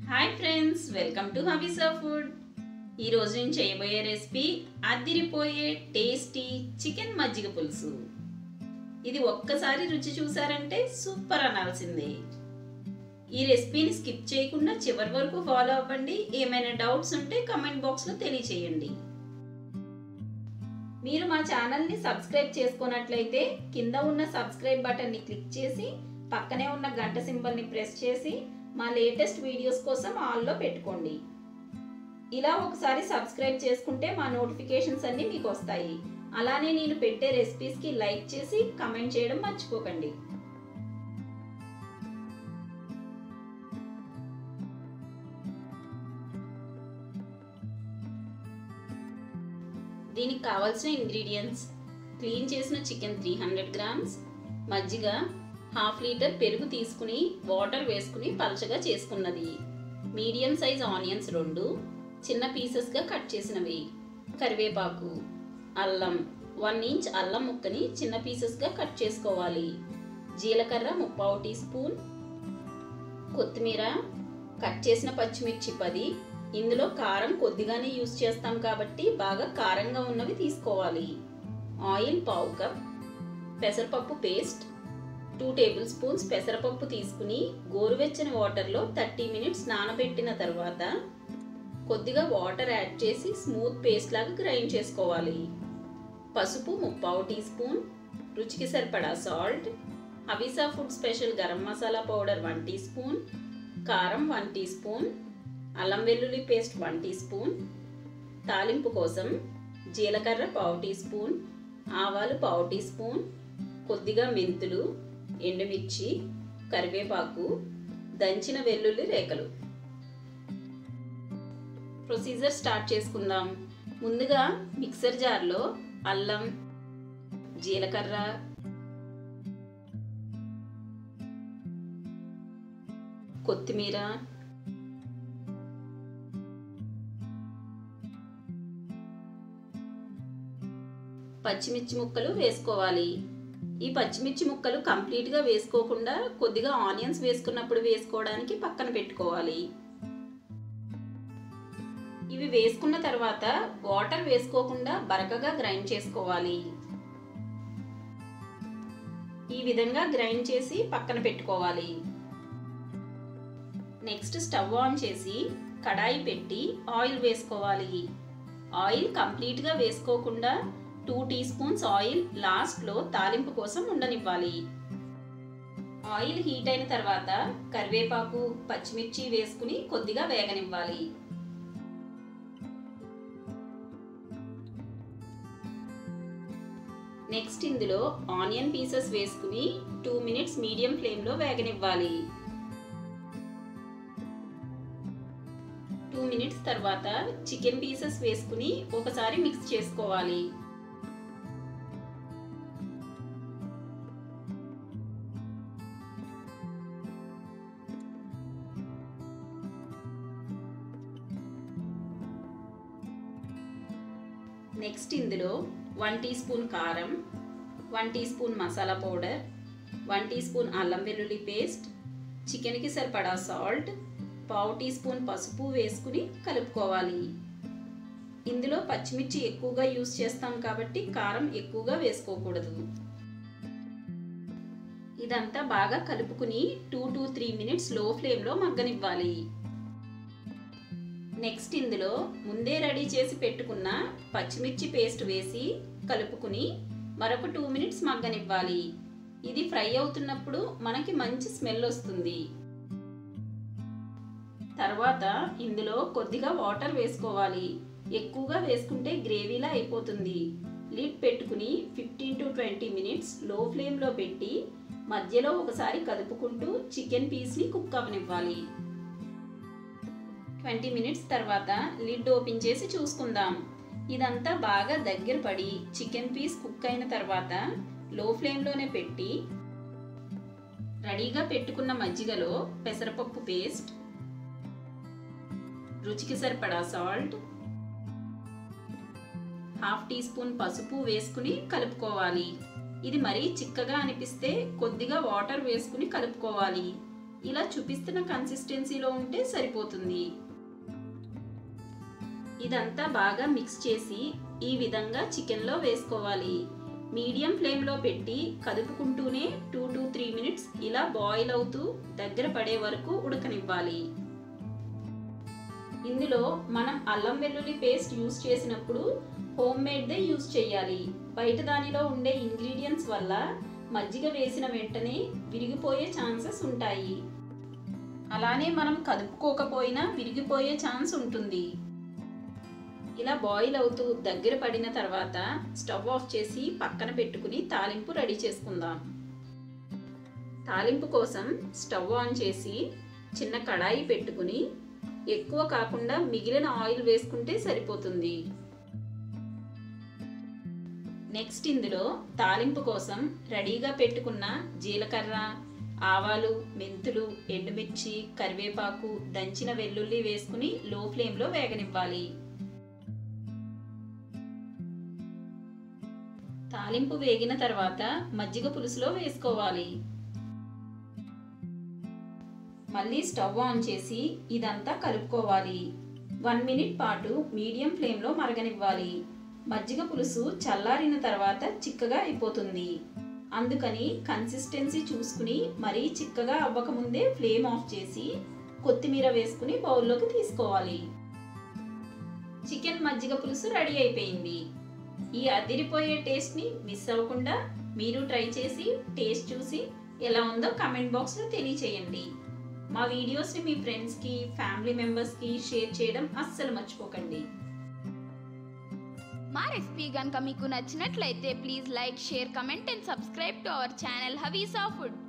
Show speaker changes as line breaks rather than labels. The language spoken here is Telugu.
hi friends welcome to Habisa food ఈరోజు నేను చేయబోయే రెసిపీ అద్దిరిపోయే టేస్టీ చికెన్ మజ్జిగ పులుసు ఇది ఒక్కసారి రుచి చూసారంటే సూపర్ అనాల్సిందే ఈ రెసిపీని స్కిప్ చేయకుండా చివరి వరకు ఫాలో అవ్వండి ఏమైనా డౌట్స్ ఉంటే కమెంట్ బాక్స్లో తెలియచేయండి మీరు మా ఛానల్ని సబ్స్క్రైబ్ చేసుకున్నట్లయితే కింద ఉన్న సబ్స్క్రైబ్ బటన్ని క్లిక్ చేసి పక్కనే ఉన్న గంట సింబల్ని ప్రెస్ చేసి మా లేటెస్ట్ వీడియోస్ కోసం ఆల్లో పెట్టుకోండి ఇలా ఒకసారి సబ్స్క్రైబ్ చేసుకుంటే మా నోటిఫికేషన్స్ అన్నీ మీకు వస్తాయి అలానే నేను పెట్టే రెసిపీస్కి లైక్ చేసి కమెంట్ చేయడం మర్చిపోకండి దీనికి కావాల్సిన ఇంగ్రీడియంట్స్ క్లీన్ చేసిన చికెన్ త్రీ హండ్రెడ్ గ్రామ్స్ మజ్జిగ హాఫ్ లీటర్ పెరుగు తీసుకుని వాటర్ వేసుకుని పలచగా చేసుకున్నది మీడియం సైజ్ ఆనియన్స్ రెండు చిన్న పీసెస్గా కట్ చేసినవి కరివేపాకు అల్లం వన్ ఇంచ్ అల్లం ముక్కని చిన్న పీసెస్గా కట్ చేసుకోవాలి జీలకర్ర ముప్పావు టీ స్పూన్ కొత్తిమీర కట్ చేసిన పచ్చిమిర్చి పది ఇందులో కారం కొద్దిగానే యూస్ చేస్తాం కాబట్టి బాగా కారంగా ఉన్నవి తీసుకోవాలి ఆయిల్ పావు కప్ పెసరపప్పు పేస్ట్ టూ టేబుల్ స్పూన్స్ పెసరపప్పు తీసుకుని గోరువెచ్చని వాటర్లో థర్టీ మినిట్స్ నానబెట్టిన తర్వాత కొద్దిగా వాటర్ యాడ్ చేసి స్మూత్ పేస్ట్ లాగా గ్రైండ్ చేసుకోవాలి పసుపు ముప్పావు టీ స్పూన్ రుచికి సరిపడా salt Habisa food special garam masala powder one teaspoon కారం వన్ టీ స్పూన్ అల్లం వెల్లుల్లి పేస్ట్ వన్ టీ స్పూన్ తాలింపు కోసం జీలకర్ర పావు టీ స్పూన్ ఆవాలు పావు టీ స్పూన్ కొద్దిగా మెంతులు ఎండుమిర్చి కరివేపాకు దంచిన వెల్లుల్లి రేఖలు ప్రొసీజర్ స్టార్ట్ చేసుకుందాం ముందుగా మిక్సర్ జార్లో అల్లం జీలకర్ర కొత్తిమీర పచ్చిమిర్చి ముక్కలు వేసుకోవాలి ఈ పచ్చిమిర్చి ముక్కలు కంప్లీట్గా వేసుకోకుండా కొద్దిగా ఆనియన్స్ వేసుకున్నప్పుడు వేసుకోవడానికి పక్కన పెట్టుకోవాలి ఇవి వేసుకున్న తర్వాత వాటర్ వేసుకోకుండా బరకగా గ్రైండ్ చేసుకోవాలి ఈ విధంగా గ్రైండ్ చేసి పక్కన పెట్టుకోవాలి నెక్స్ట్ స్టవ్ ఆన్ చేసి కడాయి పెట్టి ఆయిల్ వేసుకోవాలి ఆయిల్ కంప్లీట్గా వేసుకోకుండా టూ టీ స్పూన్స్ ఆయిల్ లాస్ట్లో తాలింపు కోసం ఉండనివ్వాలి ఆయిల్ హీట్ అయిన తర్వాత కరివేపాకు పచ్చిమిర్చి వేసుకుని కొద్దిగా వేగనివ్వాలి నెక్స్ట్ ఇందులో ఆనియన్ పీసెస్ వేసుకుని టూ మినిట్స్ మీడియం ఫ్లేమ్లో వేగనివ్వాలి టూ మినిట్స్ తర్వాత చికెన్ పీసెస్ వేసుకుని ఒకసారి మిక్స్ చేసుకోవాలి నెక్స్ట్ ఇందులో వన్ టీ స్పూన్ కారం one teaspoon masala powder one teaspoon అల్లం వెల్లుల్లి పేస్ట్ చికెన్కి సరిపడా సాల్ట్ పావు టీ స్పూన్ పసుపు వేసుకుని కలుపుకోవాలి ఇందులో పచ్చిమిర్చి ఎక్కువగా యూస్ చేస్తాం కాబట్టి కారం ఎక్కువగా వేసుకోకూడదు ఇదంతా బాగా కలుపుకుని టూ టు త్రీ మినిట్స్ లో ఫ్లేమ్లో మగ్గనివ్వాలి నెక్స్ట్ ఇందులో ముందే రెడీ చేసి పెట్టుకున్న పచ్చిమిర్చి పేస్ట్ వేసి కలుపుకుని మరొక టూ మినిట్స్ మగ్గనివ్వాలి ఇది ఫ్రై అవుతున్నప్పుడు మనకి మంచి స్మెల్ వస్తుంది తర్వాత ఇందులో కొద్దిగా వాటర్ వేసుకోవాలి ఎక్కువగా వేసుకుంటే గ్రేవీలా అయిపోతుంది లిడ్ పెట్టుకుని ఫిఫ్టీన్ టు ట్వంటీ మినిట్స్ లో ఫ్లేమ్లో పెట్టి మధ్యలో ఒకసారి కదుపుకుంటూ చికెన్ పీస్ని కుక్ అవనివ్వాలి ట్వంటీ మినిట్స్ తర్వాత లిడ్ ఓపెన్ చేసి చూసుకుందాం ఇదంతా బాగా దగ్గర పడి చికెన్ పీస్ కుక్ అయిన తర్వాత లో ఫ్లేమ్లోనే పెట్టి రెడీగా పెట్టుకున్న మజ్జిగలో పెసరపప్పు పేస్ట్ రుచికి సరిపడా సాల్ట్ హాఫ్ టీ స్పూన్ పసుపు వేసుకుని కలుపుకోవాలి ఇది మరీ చిక్కగా అనిపిస్తే కొద్దిగా వాటర్ వేసుకుని కలుపుకోవాలి ఇలా చూపిస్తున్న కన్సిస్టెన్సీలో ఉంటే సరిపోతుంది ఇదంతా బాగా మిక్స్ చేసి ఈ విధంగా చికెన్లో వేసుకోవాలి మీడియం ఫ్లేమ్లో పెట్టి కదుపుకుంటూనే టూ టు త్రీ మినిట్స్ ఇలా బాయిల్ అవుతూ దగ్గర పడే వరకు ఉడకనివ్వాలి ఇందులో మనం అల్లం వెల్లుల్లి పేస్ట్ యూస్ చేసినప్పుడు హోమ్ మేడ్దే యూస్ చేయాలి బయట దానిలో ఉండే ఇంగ్రీడియంట్స్ వల్ల మజ్జిగ వేసిన వెంటనే విరిగిపోయే ఛాన్సెస్ ఉంటాయి అలానే మనం కదుపుకోకపోయినా విరిగిపోయే ఛాన్స్ ఉంటుంది ఇలా బాయిల్ అవుతూ దగ్గర పడిన తర్వాత స్టవ్ ఆఫ్ చేసి పక్కన పెట్టుకుని తాలింపు రెడీ చేసుకుందాం తాలింపు కోసం స్టవ్ ఆన్ చేసి చిన్న కడాయి పెట్టుకుని ఎక్కువ కాకుండా మిగిలిన ఆయిల్ వేసుకుంటే సరిపోతుంది నెక్స్ట్ ఇందులో తాలింపు కోసం రెడీగా పెట్టుకున్న జీలకర్ర ఆవాలు మెంతులు ఎండుమిర్చి కరివేపాకు దంచిన వెల్లుల్లి వేసుకుని లో ఫ్లేమ్లో వేగనివ్వాలి తాలింపు వేగిన తర్వాత మజ్జిగ పులుసులో వేసుకోవాలి మళ్ళీ స్టవ్ ఆన్ చేసి ఇదంతా కలుపుకోవాలి వన్ మినిట్ పాటు మీడియం ఫ్లేమ్లో మరగనివ్వాలి మజ్జిగ పులుసు చల్లారిన తర్వాత చిక్కగా అయిపోతుంది అందుకని కన్సిస్టెన్సీ చూసుకుని మరీ చిక్కగా అవ్వకముందే ఫ్లేమ్ ఆఫ్ చేసి కొత్తిమీర వేసుకుని బౌల్లోకి తీసుకోవాలి చికెన్ మజ్జిగ పులుసు రెడీ అయిపోయింది ఈ అదిరిపోయే టేస్ట్ని మిస్ అవ్వకుండా మీరు ట్రై చేసి టేస్ట్ చూసి ఎలా ఉందో కమెంట్ బాక్స్లో తెలియచేయండి మా వీడియోస్ని మీ ఫ్రెండ్స్కి ఫ్యామిలీ మెంబర్స్కి షేర్ చేయడం అస్సలు మర్చిపోకండి
మా రెసిపీ కనుక మీకు నచ్చినట్లయితే please like share comment and subscribe to our channel Haveesa food